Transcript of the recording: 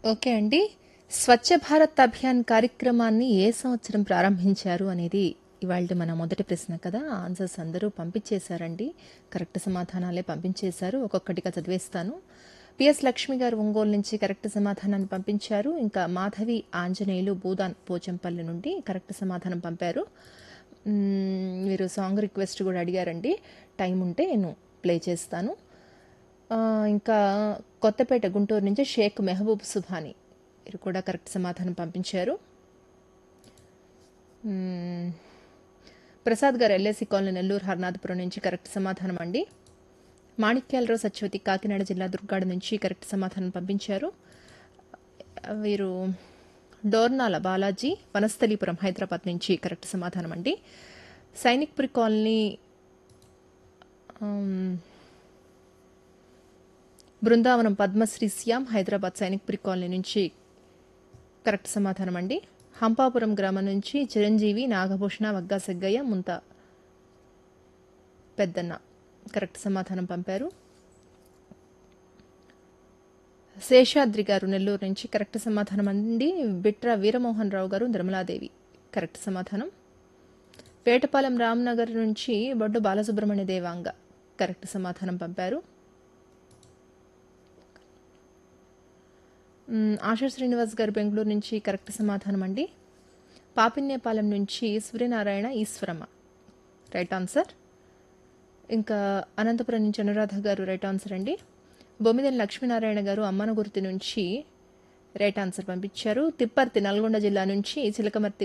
Okay అండి స్వచ్ఛ భారత్ అభియాన్ కార్యక్రమాన్ని ఏ సంవత్సరం ప్రారంభించారు అనేది ఇవాళ మన మొదటి ప్రశ్న కదా ఆన్సర్స్ అందరూ పంపించేశారండి కరెక్ట్ సమాధానాలే పంపించేశారు ఒక్కొక్కటిగా చదివేస్తాను పిఎస్ లక్ష్మి గారు ఒంగోలు నుంచి కరెక్ట్ సమాధానాన్ని పంపించారు ఇంకా మాధవి ఆంజనేయులు భూదాన్ పోచంపల్లి నుండి కరెక్ట్ సమాధానం పంపారు మ్మ్, మీరు సాంగ్ రిక్వెస్ట్ కూడా అడిగారండి టైం ఉంటే నేను ప్లే చేస్తాను ఆ, ఇంకా కొత్తపేట గుంటూరు నుంచి షేక్ మెహబూబ్ సుభాని మీరు కూడా కరెక్ట్ సమాధానం పంపించారు మ్మ్. ప్రసాద్ గారు ఎల్ఐసి కాలనీ నెల్లూరు హర్నాథపురం నుంచి కరెక్ట్ సమాధానం అండి మాణిక్యాలరావు సత్యవతి కాకినాడ జిల్లా దుర్గాడ నుంచి కరెక్ట్ సమాధానం పంపించారు వీరు డోర్నాల బాలాజీ వనస్థలీపురం హైదరాబాద్ నుంచి కరెక్ట్ సమాధానం అండి సైనిక్పురి కాలనీ ఆమ్, బృందావనం పద్మశ్రీ శ్యామ్ హైదరాబాద్ సైనిక్పురి కాలనీ నుంచి కరెక్ట్ సమాధానం అండి హంపాపురం గ్రామం నుంచి చిరంజీవి నాగభూషణ వగ్గా సెగ్గయ్య ముంత పెద్దన్న కరెక్ట్ సమాధానం పంపారు శేషాద్రి గారు నెల్లూరు నుంచి కరెక్ట్ సమాధానం అండి బిట్రా వీరమోహన్ రావు గారు నిర్మలాదేవి కరెక్ట్ సమాధానం వేటపాలెం రామ్నగర్ నుంచి బొడ్డు బాలసుబ్రహ్మణ్య దేవాంగ కరెక్ట్ సమాధానం పంపారు మ్, ఆశా శ్రీనివాస్ గారు బెంగళూరు నుంచి కరెక్ట్ సమాధానం అండి పాపిన్యపాలెం నుంచి సూర్యనారాయణ ఈశ్వరమ్మ రైట్ ఆన్సర్ ఇంకా అనంతపురం నుంచి అనురాధ గారు రైట్ ఆన్సర్ అండి బొమ్మిదేని లక్ష్మీనారాయణ గారు అమ్మనగుర్తి నుంచి రైట్ ఆన్సర్ పంపించారు తిప్పర్తి నల్గొండ జిల్లా నుంచి చిలకమర్తి